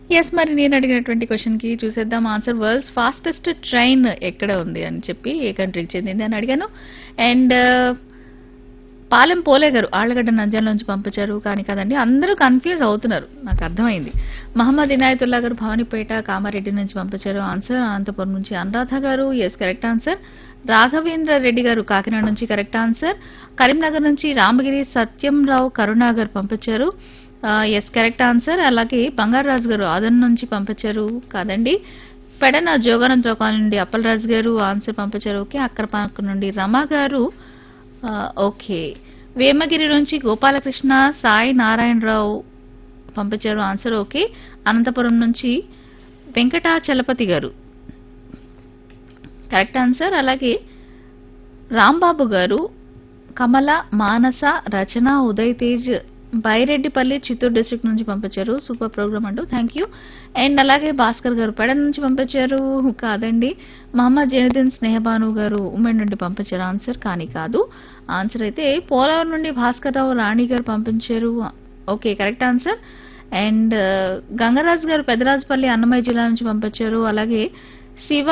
yes మరి నేను అడిగినటువంటి క్వశ్చన్ కి చూసేద్దాం ఆన్సర్ వరల్డ్స్ ఫాస్టెస్ట్ ట్రైన్ ఎక్కడ ఉంది అని చెప్పి ఏ కంట్రీకి చెందింది అని అడిగాను అండ్ పాలెం పోలే గారు ఆళ్లగడ్డ నంద్యాల నుంచి పంపించారు కానీ కదండి అందరూ కన్ఫ్యూజ్ అవుతున్నారు నాకు అర్థమైంది మహమ్మద్ ఇనాయతుల్లా గారు భవానీపేట కామారెడ్డి నుంచి పంపించారు ఆన్సర్ అనంతపురం నుంచి Anuradha garu yes correct answer Raghavendra Reddy garu Kakinada నుంచి కరెక్ట్ ఆన్సర్ కరీంనగర్ నుంచి రామగిరి సత్యంరావు కరుణాగర్ పంపించారు ఎస్ కరెక్ట్ ఆన్సర్ అలాగే బంగారాజు గారు ఆదన్ నుంచి పంపించారు కాదండి పెడన జోగానంతరావు కాలనీ నుండి అప్పలరాజు గారు ఆన్సర్ పంపించారు ఓకే అక్కరపాక నుండి రమ గారు ఆ, ఓకే వేమగిరి నుంచి గోపాలకృష్ణ సాయి నారాయణరావు పంపించారు ఆన్సర్ ఓకే అనంతపురం నుంచి వెంకటాచలపతి గారు కరెక్ట్ ఆన్సర్ అలాగే రాంబాబు గారు కమల మానస రచన ఉదయ్ తేజ్ బైరెడ్డిపల్లి చిత్తూరు డిస్ట్రిక్ట్ నుంచి పంపించారు సూపర్ ప్రోగ్రామ్ అంటూ థ్యాంక్ యూ అండ్ అలాగే భాస్కర్ గారు పెడ నుంచి పంపించారు కాదండి మహమ్మద్ జైనుద్దీన్ స్నేహబాను గారు ఉమెన్ నుండి పంపించారు ఆన్సర్ కానీ కాదు ఆన్సర్ అయితే పోలవరం నుండి భాస్కర్ రావు రాణి గారు పంపించారు okay correct answer and Gangaraju garu Pedarajupalli Annamayya జిల్లా నుంచి పంపించారు అలాగే శివ